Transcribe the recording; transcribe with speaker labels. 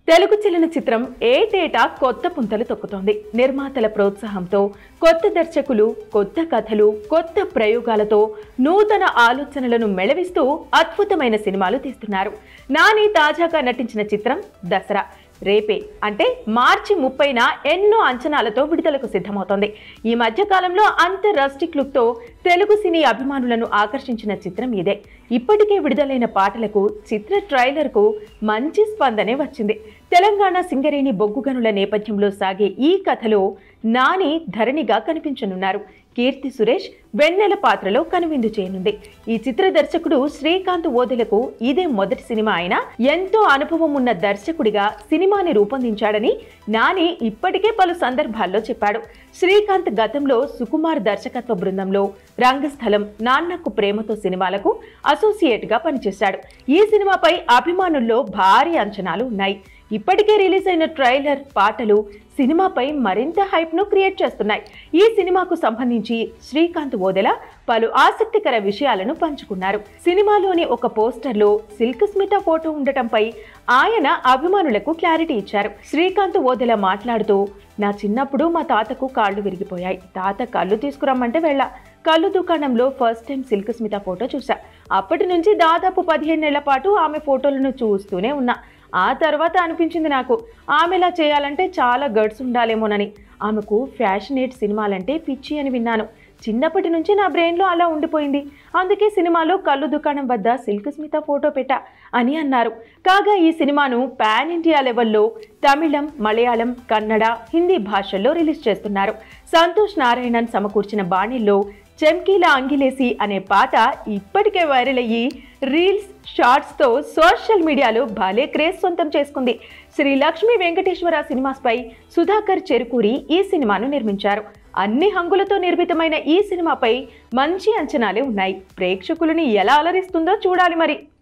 Speaker 1: తెలుగు చలనచిత్రం ఏటేటా కొత్త పుంతలు తొక్కుతోంది నిర్మాతల ప్రోత్సాహంతో కొత్త దర్శకులు కొత్త కథలు కొత్త ప్రయోగాలతో నూతన ఆలోచనలను మెళవిస్తూ అద్భుతమైన సినిమాలు తీస్తున్నారు నాని తాజాగా నటించిన చిత్రం దసరా రేపే అంటే మార్చి ముప్పైన ఎన్నో అంచనాలతో విడుదలకు సిద్ధమవుతోంది ఈ మధ్య కాలంలో అంత రస్టిక్ లుక్తో తెలుగు సినీ అభిమానులను ఆకర్షించిన చిత్రం ఇదే ఇప్పటికే విడుదలైన పాటలకు చిత్ర ట్రైలర్కు మంచి స్పందనే వచ్చింది తెలంగాణ సింగరేణి బొగ్గుగనుల నేపథ్యంలో సాగే ఈ కథలో నాని ధరణిగా కనిపించనున్నారు కీర్తి సురేష్ వెన్నెల పాత్రలో కనువిందు చేయనుంది ఈ చిత్ర దర్శకుడు శ్రీకాంత్ ఓదెలకు ఇదే మొదటి సినిమా అయినా ఎంతో అనుభవం ఉన్న దర్శకుడిగా సినిమాని రూపొందించాడని నాని ఇప్పటికే పలు సందర్భాల్లో చెప్పాడు శ్రీకాంత్ గతంలో సుకుమార్ దర్శకత్వ బృందంలో రంగస్థలం నాన్నకు ప్రేమతో సినిమాలకు అసోసియేట్ గా పనిచేశాడు ఈ సినిమాపై అభిమానుల్లో భారీ అంచనాలు ఉన్నాయి ఇప్పటికే రిలీజ్ అయిన ట్రైలర్ పాటలు సినిమాపై మరింత హైప్ ను క్రియేట్ చేస్తున్నాయి ఈ సినిమాకు సంబంధించి శ్రీకాంత్ ఓదెల పలు ఆసక్తికర విషయాలను పంచుకున్నారు సినిమాలోని ఒక పోస్టర్లో సిల్క్ స్మిత ఫోటో ఉండటంపై ఆయన అభిమానులకు క్లారిటీ ఇచ్చారు శ్రీకాంత్ ఓదెల మాట్లాడుతూ నా చిన్నప్పుడు మా తాతకు కాళ్ళు విరిగిపోయాయి తాత కళ్ళు తీసుకురమ్మంటే వెళ్ళా కళ్ళు దుకాణంలో first time Silk Smitha photo చూసా అప్పటి నుంచి దాదాపు పదిహేను నెలల పాటు ఆమె ఫోటోలను చూస్తూనే ఉన్నా ఆ తర్వాత అనిపించింది నాకు ఆమెలా చేయాలంటే చాలా గడ్స్ ఉండాలేమోనని ఆమెకు ఫ్యాషనేట్ సినిమాలంటే పిచ్చి అని విన్నాను చిన్నప్పటి నుంచి నా బ్రెయిన్లో అలా ఉండిపోయింది అందుకే సినిమాలో కళ్ళు దుకాణం వద్ద సిల్క్ స్మిత ఫోటో పెట్టా అని అన్నారు కాగా ఈ సినిమాను పాన్ ఇండియా లెవెల్లో తమిళం మలయాళం కన్నడ హిందీ భాషల్లో రిలీజ్ చేస్తున్నారు సంతోష్ నారాయణన్ సమకూర్చిన బాణీల్లో చెమ్కీల అంగిలేసి అనే పాట ఇప్పటికే వైరల్ అయ్యి రీల్స్ షార్ట్స్తో సోషల్ మీడియాలో భలే క్రేజ్ సొంతం చేసుకుంది శ్రీ లక్ష్మీ వెంకటేశ్వర సినిమాస్పై సుధాకర్ చెరుకూరి ఈ సినిమాను నిర్మించారు అన్ని హంగులతో నిర్మితమైన ఈ సినిమాపై మంచి అంచనాలే ఉన్నాయి ప్రేక్షకులని ఎలా అలరిస్తుందో చూడాలి మరి